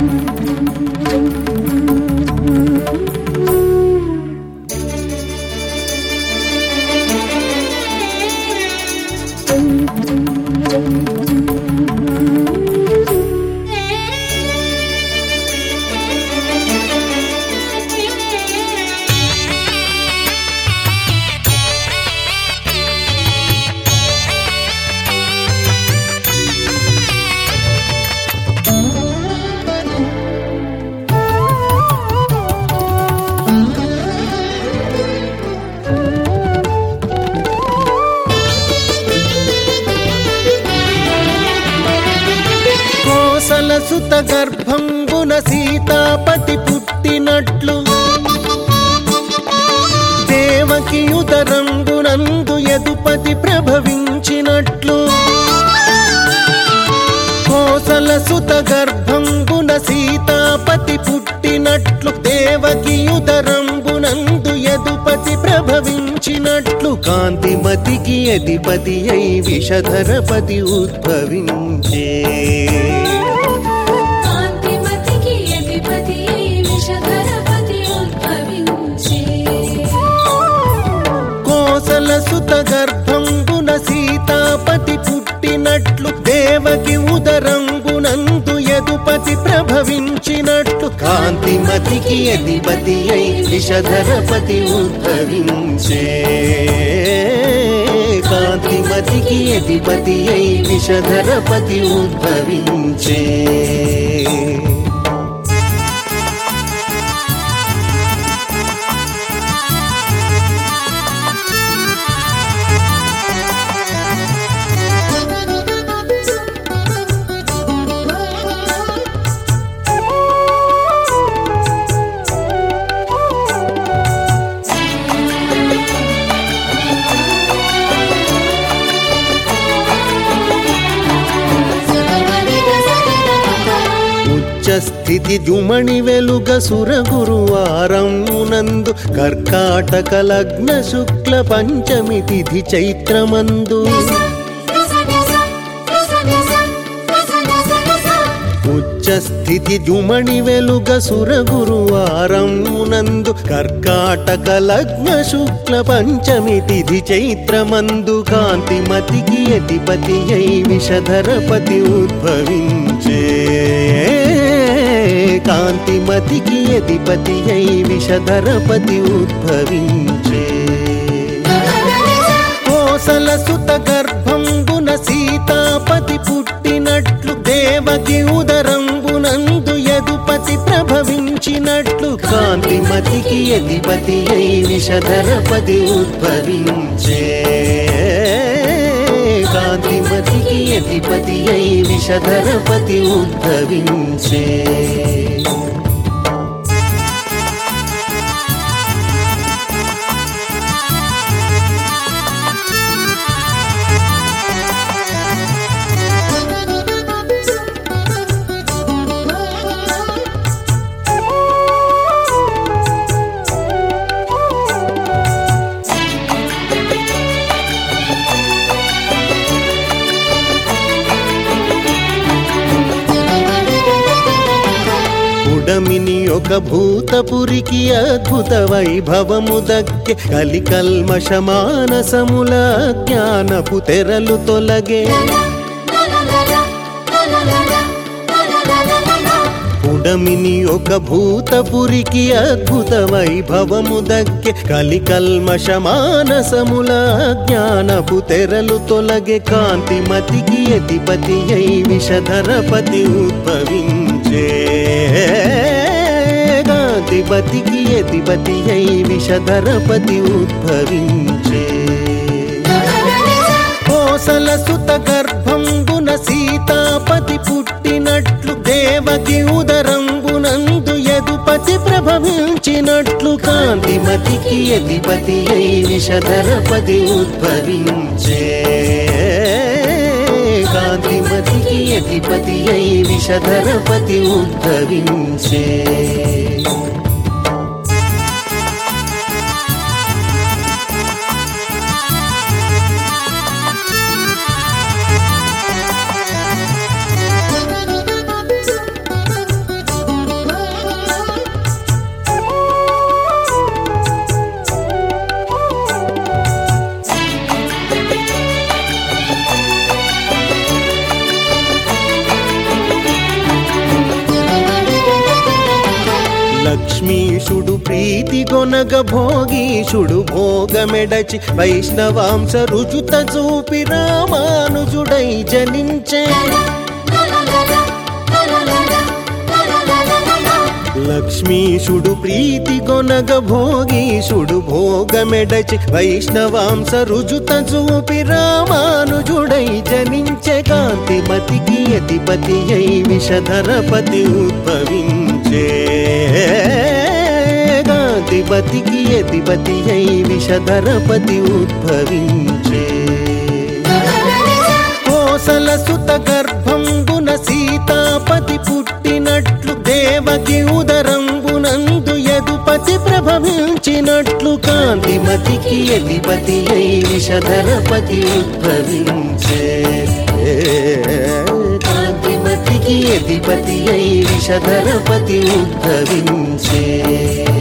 కోసల సుత గర్భంబున సీతాపతి పుట్టినట్లు దేవకి ఉదరంబునందు యదుపతి ప్రభవించినట్లు కోసల సుత గర్భంబున సీతాపతి పుట్టినట్లు దేవకి ఉదరంబునందు యదుపతి ప్రభవించినట్లు కాంతిమతికి అధిపతి అయి విషధరపతి ఉద్భవించే కాంతిమతికి అధిపతి విషధరపతి ఉద్భవించే కోసల సుత గర్భంబున సీతాపతి పుట్టినట్లు దేవకి ఉదరంబునందు యదుపతి ప్రభవించినట్లు కాంతిమతికి అధిపతి అయి విషధరపతి ఉద్భవించే కాంతిమతికి అధిపతి అయి విషధరపతి ఉద్భవించే ఉచ్చస్థితి జుమణి వెలుగ సురగురువారమునందు కర్కాటక లగ్న శుక్ల పంచమి తిథి చైత్రమందు ఉచ్చస్థితి జుమణి వెలుగ సురగురువారమునందు కర్కాటక లగ్న శుక్ల పంచమి తిథి చైత్రమందు కాంతిమతికి అధిపతి అయి విషధరపతి ఉద్భవించే కాంతిమతికి అధిపతి అయి విషధరపతి ఉద్భవించే కోసల సుత గర్భంబున సీతాపతి పుట్టినట్లు దేవకి ఉదరంబునందు యదుపతి ప్రభవించినట్లు కాంతిమతికి అధిపతి అయి విషధరపతి ఉద్భవించే కాంతిమతికి అధిపతి అయి విషధరపతి ఉద్భవించే ఉడమిని ఒక భూతపురికి అద్భుత వైభవము దక్కె కలికల్మష మానసముల జ్ఞానపు తెరలు తొలగే ఉడమిని ఒక భూతపురికి అద్భుత వైభవము దక్కె కలికల్మష మానసముల జ్ఞానపు తెరలు తొలగే కాంతిమతికి అధిపతి అయి విషధరపతి ఉద్భవించే కాంతిపతికి అధిపతి అయి విషధరపతి ఉద్భవించే కోసల సుత గర్భంబున సీతాపతి పుట్టినట్లు దేవకి ఉదరంబునందు యదుపతి ప్రభవించినట్లు కాంతిమతికి అధిపతి అయి విషధరపతి ఉద్భవించే కాంతిమతికి అధిపతి అయి విషధరపతి ఉద్భవించే లక్ష్మీషుడు ప్రీతి గొనగ భోగీషుడు భోగమెడచి వైష్ణవాంశ రుచుత చూపి రామానుజుడై జనించే లక్ష్మీషుడు ప్రీతి గొనగ భోగీషుడు భోగమెడచి వైష్ణవాంశ రుజుత చూపి రామానుజుడై జనించే కాంతిమతికి అధిపతి అయి విషధరపతి ఉద్భవించే కాంతిమతికి అధిపతి అయి విషధరపతి ఉద్భవించే కోసల సుత గర్భంబున సీతాపతి పుట్టినట్లు దేవకి ఉదరంబునందు యదుపతి ప్రభవించినట్లు కాంతిమతికి అధిపతి అయి విషధరపతి ఉద్భవించే కాంతిమతికి అధిపతి అయి విషధరపతి ఉద్భవించే